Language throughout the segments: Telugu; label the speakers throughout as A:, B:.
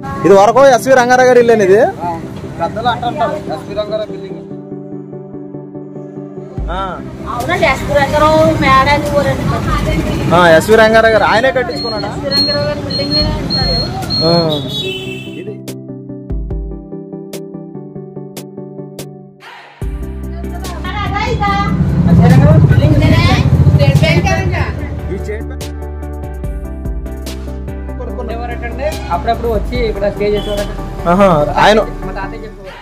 A: ఇది వరకు ఎస్వి రంగారావు గారి ఇల్లు ఇది
B: పెద్దలు అంటుంటారు ఎస్పీ రంగారావు బిల్డింగ్
A: ఆ,
C: అవునండి ఎస్పురంగరావు మేడాది ఊరండి
A: ఆ, ఎస్వి రంగారావు గారు ఆయనే కట్టించుకున్నాడా
C: ఎస్పురంగరావు గారి బిల్డింగ్ అంటారు
A: ఆ, ఇది ఈ చైన్ బ్యాగ్
B: ఎవరటండి అప్పుడప్పుడు వచ్చి ఇక్కడ స్టే చేసేవారట
A: ఆహా, ఆయన
B: మా తాతయ్య చెప్పేవారు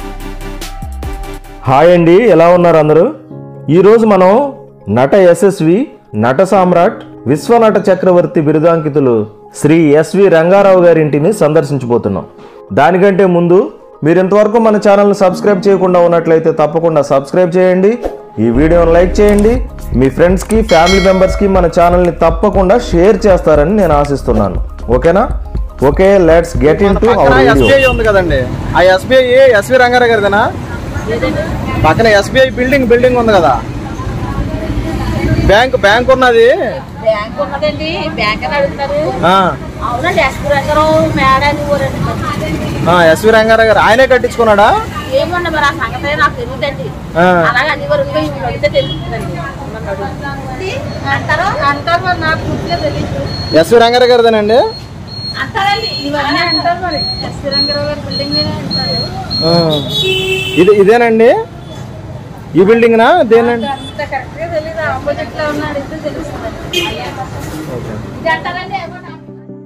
D: హాయ్ అండి ఎలా ఉన్నారు అందరూ ఈరోజు మనం నట యశస్వి నట సామ్రాట్ విశ్వనట చక్రవర్తి బిరుదాంకితులు శ్రీ ఎస్వి రంగారావు గారి ఇంటిని సందర్శించబోతున్నాం దానికంటే ముందు మీరు ఇంతవరకు మన ఛానల్ని సబ్స్క్రైబ్ చేయకుండా ఉన్నట్లయితే తప్పకుండా సబ్స్క్రైబ్ చేయండి ఈ వీడియోని లైక్ చేయండి మీ ఫ్రెండ్స్కి ఫ్యామిలీ మెంబర్స్కి మన ఛానల్ని తప్పకుండా షేర్ చేస్తారని నేను ఆశిస్తున్నాను ఓకేనా okay let's get into
A: పక్కన
D: అవర్ వీడియో
A: ఎస్బీఐ ఉంది కదండి ఆ ఎస్బీఐ ఎస్వి రంగారావు గారిదేనా పక్కన ఎస్బీఐ బిల్డింగ్ బిల్డింగ్ ఉంది కదా బ్యాంక్ బ్యాంక్ ఉన్నది
C: బ్యాంక్ ఉన్నదండి బ్యాంక్ అని అడుగుతున్నారు
A: ఆ,
C: అవునండి ఎస్పురంగరావు మేడాది ఊరండి
A: ఆ, ఎస్వి రంగారావు గారు ఆయనే కట్టించుకున్నాడా
C: ఏమన్నా మరి ఆ సంగతి నాకు తెలియదండి
A: ఆ,
C: అలాగే అన్ని వరకు ఇవి అడిగితే తెలుస్తుందండి నన్ను అడుగుతుంది. అంటారు అంటారు మరి నాకు పూర్తిగా తెలియదు
A: ఎస్వి రంగారావు గారిదేనండి
C: అంటారండి ఇవన్నీ అంటారు మరి ఎస్పురంగరావు గారి బిల్డింగ్ అంటారు
A: ఆ, ఇది ఇదేనండి ఈ బిల్డింగ్ నా దేనండి
C: అంత కరెక్ట్ గా తెలియదు ఆపోజిట్ లో ఉన్న అడిగితే తెలుస్తుంది ఇది అంటారండి ఏమో నాకు.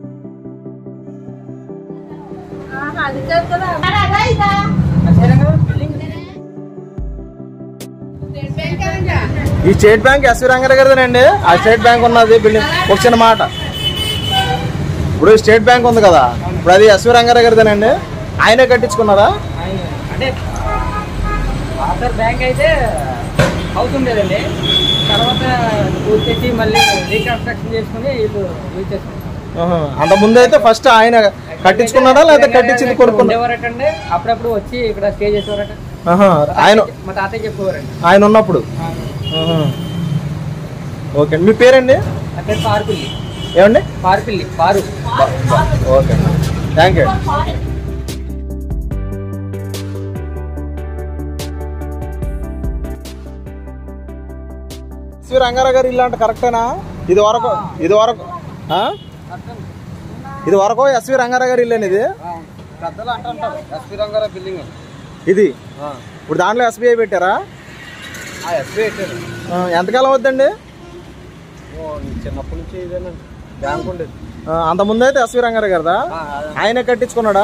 C: ఆహా, అది కాదు కదా అదా ఇదా
A: ఈ స్టేట్ బ్యాంక్ ఎస్వి రంగారావు గారిదేనండి ఆ స్టేట్ బ్యాంక్ ఉన్నది బిల్డింగ్ ఒక చిన్న మాట ఇప్పుడు స్టేట్ బ్యాంక్ ఉంది కదా ఇప్పుడు అది ఎస్వి రంగారావు గారిదేనండి ఆయనే కట్టించుకున్నారా
B: ఆయన అంటే ఆఫ్టర్ బ్యాంక్ అయితే హౌస్ ఉండేదండి తర్వాత పూర్తి మళ్ళీ రీకన్స్ట్రక్షన్ చేసుకుని వీళ్ళు యూజ్ చేసుకుంటాం
A: ఆహా. అంత ముందు అయితే ఫస్ట్ ఆయన కట్టించుకున్నాడా లేదా కట్టించింది కొనుక్కున్నా
B: ఉండేవారటండి అప్పుడప్పుడు వచ్చి ఇక్కడ స్టే చేసేవారట
A: ఆహా. ఆయన
B: మా తాతయ్య చెప్పేవారండి
A: ఆయన ఉన్నప్పుడు ఆహా. ఓకే అండి మీ పేరండి
B: నా పేరు పారుపిల్లి
A: ఏమండి
B: Parupilli Paru
A: okay thank you Shri Ranga Rao గారు ఇల్లు అంటే కరెక్టేనా ఇది వరకు ఇది వరకు ఆ? ఇది వరకు ఎస్వి రంగారావు గారి ఇల్లు ఇది
B: పెద్దలు అంటుంటారు ఎస్పీ రంగారావు బిల్డింగ్
A: ఇది ఇప్పుడు దాంట్లో ఎస్బీఐ పెట్టారా
B: ఎస్పీ పెట్టారు
A: ఆ, ఎంతకాలం అవుద్దండి
B: చిన్నప్పటి నుంచి ఇదేనండి బ్యాంక్ ఉండేది
A: ఆ, అంత ముందు అయితే ఎస్వి రంగారావు గారిదా ఆయనే కట్టించుకున్నాడా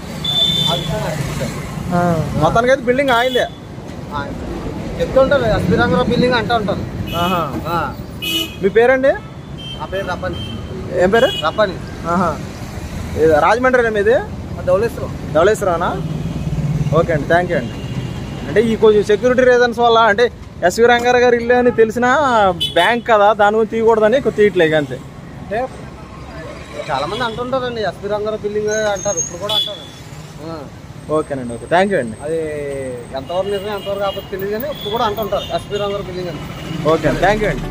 A: ఆ, మొత్తానికి అయితే బిల్డింగ్ ఆయిందే
B: చెప్తుంటారు ఎస్పీ రంగారావు బిల్డింగ్ అంటూ ఉంటారు
A: ఆహా. మీ పేరండి
B: నా పేరు రప్పని
A: ఏం పేరు
B: రప్పని
A: ఆహా. ఇది రాజమండ్రి మీది
B: ధవళేశ్వరం
A: ధవళేశ్వరనా ఓకే అండి థ్యాంక్ యూ అండి అంటే ఈ కొంచెం సెక్యూరిటీ రీజన్స్ వల్ల అంటే ఎస్వి రంగారావు గారి ఇల్లు అని తెలిసిన బ్యాంక్ కదా దాని గురించి తీయకూడదని కొద్ది తీయట్లేదు అంతే
B: అంటే చాలా మంది అంటుంటారండి ఎస్పీ రంగారావు బిల్డింగ్ అంటారు ఇప్పుడు కూడా అంటారు ఆ,
A: ఓకేనండి ఓకే థ్యాంక్ యూ అండి
B: అది ఎంతవరకు నిజం ఎంతవరకు కాకపోతే తెలియదు కానీ ఇప్పుడు కూడా అంటుంటారు ఎస్పీ రంగారావు బిల్డింగ్ అని
A: ఓకే అండి థ్యాంక్ యూ అండి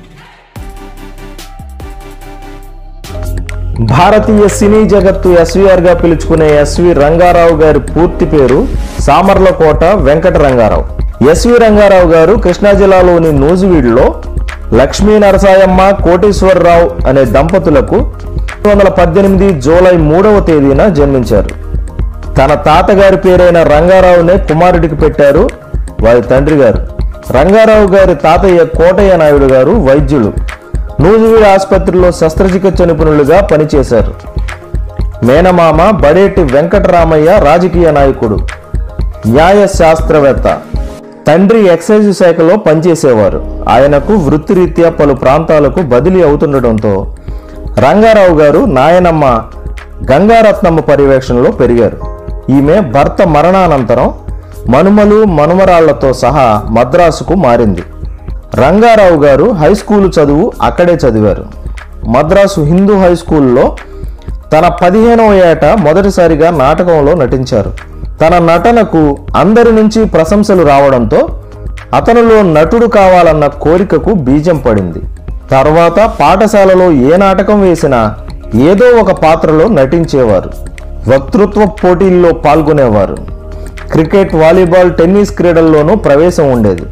D: భారతీయ సినీ జగత్తు ఎస్వీఆర్ గా పిలుచుకునే ఎస్వి రంగారావు గారి పూర్తి పేరు సామర్లకోట వెంకట రంగారావు ఎస్వి రంగారావు గారు కృష్ణా జిల్లాలోని నూజివీడులో లక్ష్మీ నరసాయమ్మ కోటేశ్వరరావు అనే దంపతులకు పంతొమ్మిది వందల పద్దెనిమిది జూలై మూడవ తేదీన జన్మించారు తన తాతగారి పేరైన రంగారావునే కుమారుడికి పెట్టారు వారి తండ్రి గారు రంగారావు గారి తాతయ్య కోటయ్య నాయుడు గారు వైద్యులు నూజివీడు ఆసుపత్రిలో శస్త్రచికిత్స నిపుణులుగా పనిచేశారు మేనమామ బడేటి వెంకటరామయ్య రాజకీయ నాయకుడు న్యాయ శాస్త్రవేత్త తండ్రి ఎక్సైజ్ శాఖలో పనిచేసేవారు ఆయనకు వృత్తిరీత్యా పలు ప్రాంతాలకు బదిలీ అవుతుండటంతో రంగారావు గారు నాయనమ్మ గంగారత్నమ్మ పర్యవేక్షణలో పెరిగారు ఈమె భర్త మరణానంతరం మనుమలు మనుమరాళ్లతో సహా మద్రాసుకు మారింది రంగారావు గారు హై స్కూలు చదువు అక్కడే చదివారు మద్రాసు హిందూ హై స్కూల్లో తన పదిహేనవ ఏట మొదటిసారిగా నాటకంలో నటించారు తన నటనకు అందరి నుంచి ప్రశంసలు రావడంతో అతనిలో నటుడు కావాలన్న కోరికకు బీజం పడింది తర్వాత పాఠశాలలో ఏ నాటకం వేసినా ఏదో ఒక పాత్రలో నటించేవారు వక్తృత్వ పోటీల్లో పాల్గొనేవారు క్రికెట్ వాలీబాల్ టెన్నిస్ క్రీడల్లోనూ ప్రవేశం ఉండేది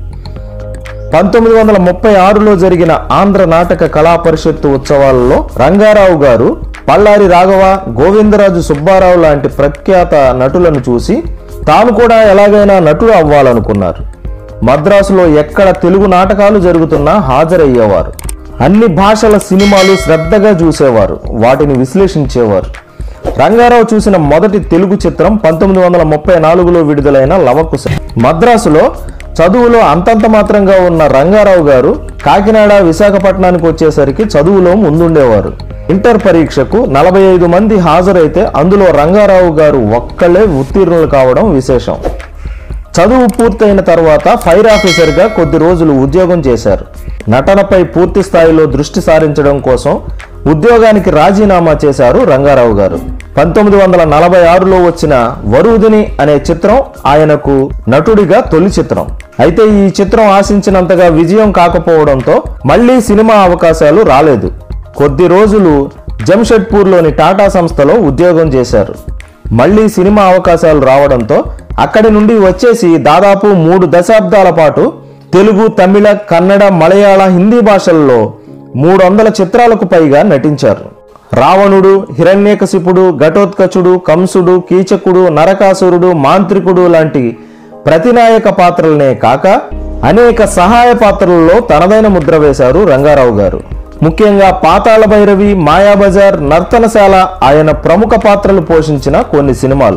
D: పంతొమ్మిది వందల ముప్పై ఆరులో జరిగిన ఆంధ్ర నాటక కళా పరిషత్తు ఉత్సవాలలో రంగారావు గారు పల్లారి రాఘవ గోవిందరాజు సుబ్బారావు లాంటి ప్రఖ్యాత నటులను చూసి తాను కూడా ఎలాగైనా నటుడు అవ్వాలనుకున్నారు మద్రాసులో ఎక్కడ తెలుగు నాటకాలు జరుగుతున్నా హాజరయ్యేవారు అన్ని భాషల సినిమాలు శ్రద్ధగా చూసేవారు వాటిని విశ్లేషించేవారు రంగారావు చూసిన మొదటి తెలుగు చిత్రం పంతొమ్మిది వందల ముప్పై నాలుగులో విడుదలైన లవకుశ మద్రాసులో చదువులో అంతంత మాత్రంగా ఉన్న రంగారావు గారు కాకినాడ విశాఖపట్నానికి వచ్చేసరికి చదువులో ముందుండేవారు ఇంటర్ పరీక్షకు నలభై ఐదు మంది హాజరైతే అందులో రంగారావు గారు ఒక్కళ్ళే ఉత్తీర్ణులు కావడం విశేషం చదువు పూర్తయిన తర్వాత ఫైర్ ఆఫీసర్గా కొద్ది రోజులు ఉద్యోగం చేశారు నటనపై పూర్తి స్థాయిలో దృష్టి సారించడం కోసం ఉద్యోగానికి రాజీనామా చేశారు రంగారావు గారు పంతొమ్మిది వందల నలభై ఆరులో వచ్చిన వరుదిని అనే చిత్రం ఆయనకు నటుడిగా తొలి చిత్రం అయితే ఈ చిత్రం ఆశించినంతగా విజయం కాకపోవడంతో మళ్లీ సినిమా అవకాశాలు రాలేదు కొద్ది రోజులు జంషెడ్పూర్లోని టాటా సంస్థలో ఉద్యోగం చేశారు మళ్ళీ సినిమా అవకాశాలు రావడంతో అక్కడి నుండి వచ్చేసి దాదాపు మూడు దశాబ్దాల పాటు తెలుగు తమిళ కన్నడ మలయాళ హిందీ భాషల్లో మూడు వందల చిత్రాలకు పైగా నటించారు రావణుడు హిరణ్యకశిపుడు ఘటోత్కచుడు కంసుడు కీచకుడు నరకాసురుడు మాంత్రికుడు లాంటి ప్రతినాయక పాత్రలనే కాక అనేక సహాయ పాత్రలలో తనదైన ముద్ర వేశారు రంగారావు గారు ముఖ్యంగా పాతాళ భైరవి మాయాబజార్ నర్తనశాల ఆయన ప్రముఖ పాత్రలు పోషించిన కొన్ని సినిమాలు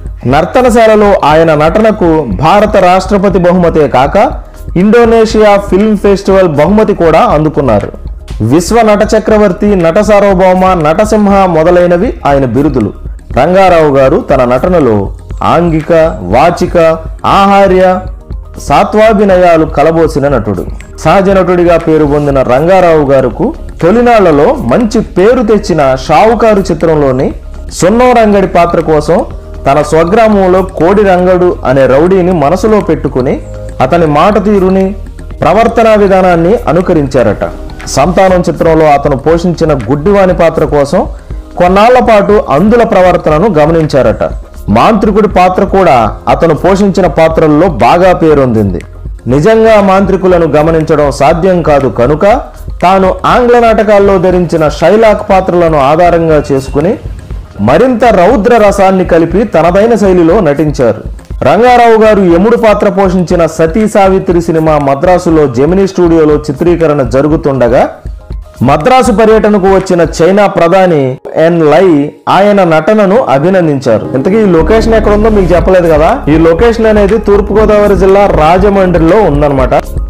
D: నర్తనశాలలో ఆయన నటనకు భారత రాష్ట్రపతి బహుమతే కాక ఇండోనేషియా ఫిల్మ్ ఫెస్టివల్ బహుమతి కూడా అందుకున్నారు విశ్వ నట చక్రవర్తి నట సార్వభౌమ నటసింహ మొదలైనవి ఆయన బిరుదులు రంగారావు గారు తన నటనలో ఆంగిక వాచిక ఆహార్య సాత్వాభినయాలు కలబోసిన నటుడు సహజ నటుడిగా పేరు పొందిన రంగారావు గారుకు తొలినాళ్లలో మంచి పేరు తెచ్చిన షావుకారు చిత్రంలోని సున్నం రంగడి పాత్ర కోసం తన స్వగ్రామంలో కోడి రంగడు అనే రౌడీని మనసులో పెట్టుకుని అతని మాట తీరుని ప్రవర్తనా విధానాన్ని అనుకరించారట సంతానం చిత్రంలో అతను పోషించిన గుడ్డివాని పాత్ర కోసం కొన్నాళ్ల పాటు అందుల ప్రవర్తనను గమనించారట మాంత్రికుడి పాత్ర కూడా అతను పోషించిన పాత్రల్లో బాగా పేరొందింది నిజంగా మాంత్రికులను గమనించడం సాధ్యం కాదు కనుక తాను ఆంగ్ల నాటకాల్లో ధరించిన షైలాక్ పాత్రలను ఆధారంగా చేసుకుని మరింత రౌద్ర రసాన్ని కలిపి తనదైన శైలిలో నటించారు రంగారావు గారు యముడు పాత్ర పోషించిన సతీ సావిత్రి సినిమా మద్రాసులో జెమినీ స్టూడియోలో చిత్రీకరణ జరుగుతుండగా మద్రాసు పర్యటనకు వచ్చిన చైనా ప్రధాని ఎన్ లై ఆయన నటనను అభినందించారు ఇంతకీ ఈ లొకేషన్ ఎక్కడ ఉందో మీకు చెప్పలేదు కదా ఈ లొకేషన్ అనేది తూర్పుగోదావరి జిల్లా రాజమండ్రిలో ఉందన్నమాట